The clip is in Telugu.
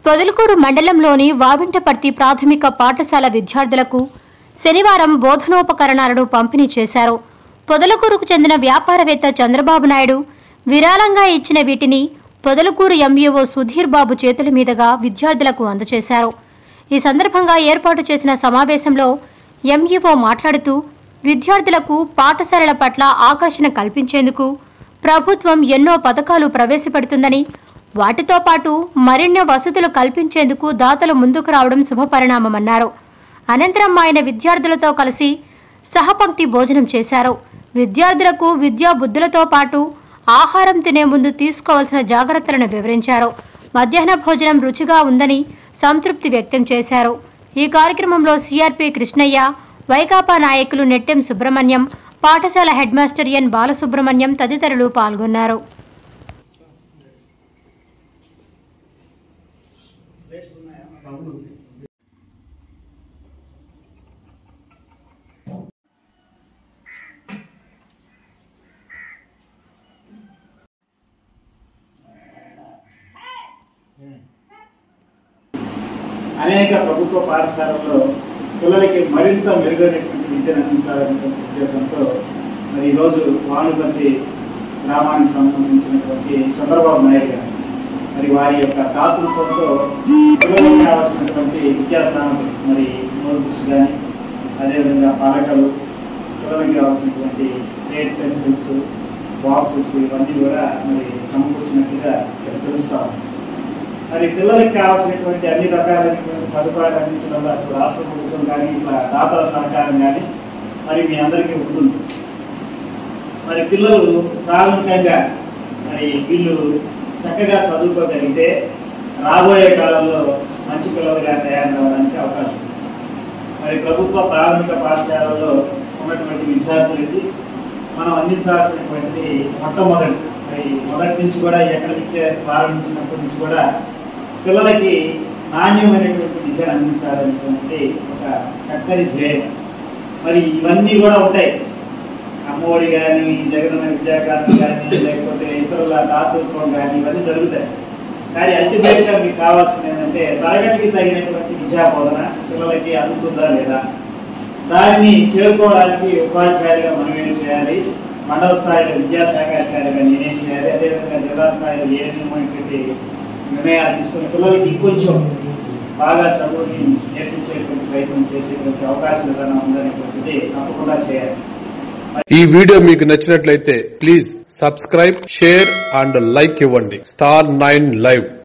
పొదలకూరు మండలంలోని వావింటపర్తి ప్రాథమిక పాఠశాల విద్యార్థులకు శనివారం బోధనోపకరణాలను పంపిణీ చేశారు పొదలకూరుకు చెందిన వ్యాపారవేత్త చంద్రబాబు నాయుడు విరాళంగా ఇచ్చిన వీటిని పొదలకూరు ఎంఈఓ సుధీర్ బాబు చేతుల మీదుగా విద్యార్థులకు అందజేశారు ఈ సందర్భంగా ఏర్పాటు చేసిన సమావేశంలో ఎంఈఓ మాట్లాడుతూ విద్యార్థులకు పాఠశాలల పట్ల ఆకర్షణ కల్పించేందుకు ప్రభుత్వం ఎన్నో పథకాలు ప్రవేశపెడుతుందని వాటితో పాటు మరిన్ని వసతులు కల్పించేందుకు దాతలు ముందుకు రావడం శుభపరిణామమన్నారు అనంతరం ఆయన విద్యార్థులతో కలిసి సహపంక్తి భోజనం చేశారు విద్యార్థులకు విద్యా బుద్ధులతో పాటు ఆహారం తినే ముందు తీసుకోవాల్సిన జాగ్రత్తలను వివరించారు మధ్యాహ్న భోజనం రుచిగా ఉందని సంతృప్తి వ్యక్తం చేశారు ఈ కార్యక్రమంలో సిఆర్పి కృష్ణయ్య వైకాపా నాయకులు నెట్టెం సుబ్రహ్మణ్యం పాఠశాల హెడ్ మాస్టర్ ఎన్ బాలసుబ్రహ్మణ్యం తదితరులు పాల్గొన్నారు అనేక ప్రభుత్వ పాఠశాలల్లో పిల్లలకి మరింత మెరుగైనటువంటి విద్యను అందించాలనే ఉద్దేశంతో మరి ఈరోజు వానుపతి గ్రామానికి సంబంధించినటువంటి చంద్రబాబు నాయుడు గారు మరి వారి యొక్క దాతృత్వంతో పిల్లలకు కావాల్సినటువంటి విద్యా సామగ్రి మరి నోట్ బుక్స్ కానీ అదేవిధంగా పలకలు పిల్లలకి కావాల్సినటువంటి స్లేట్ పెన్సిల్స్ బాక్సెస్ ఇవన్నీ కూడా మరి సమకూర్చినట్టుగా ఇక్కడ తెలుస్తా ఉంది. మరి పిల్లలకి కావాల్సినటువంటి అన్ని రకాలైనటువంటి సదుపాయాలు అందించడంలో అటు రాష్ట్ర ప్రభుత్వం కానీ ఇట్లా దాతల సహకారం కానీ మరి మీ అందరికీ ఉంటుంది మరి పిల్లలు ప్రాథమికంగా మరి వీళ్ళు చక్కగా చదువుకోగలిగితే రాబోయే కాలంలో మంచి పిల్లలుగా తయారు కావడానికి అవకాశం ఉంది మరి ప్రభుత్వ ప్రాథమిక పాఠశాలలో ఉన్నటువంటి విద్యార్థులకి మనం అందించాల్సినటువంటి మొట్టమొదటి మరి మొదటి నుంచి కూడా ఎకడమిక్ ఇయర్ ప్రారంభించినప్పటి నుంచి కూడా పిల్లలకి నాణ్యమైనటువంటి విద్యను అందించాలనేటువంటి ఒక చక్కని ధ్యేయం మరి ఇవన్నీ కూడా ఉంటాయి అమ్మఒడి కానీ జగనన్న విద్యాకారం కానీ లేకపోతే ఇతరుల దాతృత్వం కానీ ఇవన్నీ జరుగుతాయి కానీ అల్టిమేట్గా మీకు కావాల్సింది ఏంటంటే తరగతికి తగినటువంటి విద్యా బోధన పిల్లలకి అందుతుందా లేదా దాన్ని చేరుకోవడానికి ఉపాధ్యాయులుగా మనం ఏం చేయాలి మండల స్థాయిలో విద్యాశాఖ అధికారిగా నేనేం చేయాలి అదేవిధంగా జిల్లా స్థాయిలో ఏ విధమైనటువంటి నిర్ణయాలు తీసుకుని పిల్లలకి ఇంకొంచెం బాగా చదువుని నేర్పించేటువంటి ప్రయత్నం చేసేటువంటి అవకాశం ఏదైనా ఉందనేటువంటిది తప్పకుండా చేయాలి ఈ వీడియో మీకు నచ్చినట్లయితే please subscribe share and like ఇవ్వండి స్టార్ నైన్ లైవ్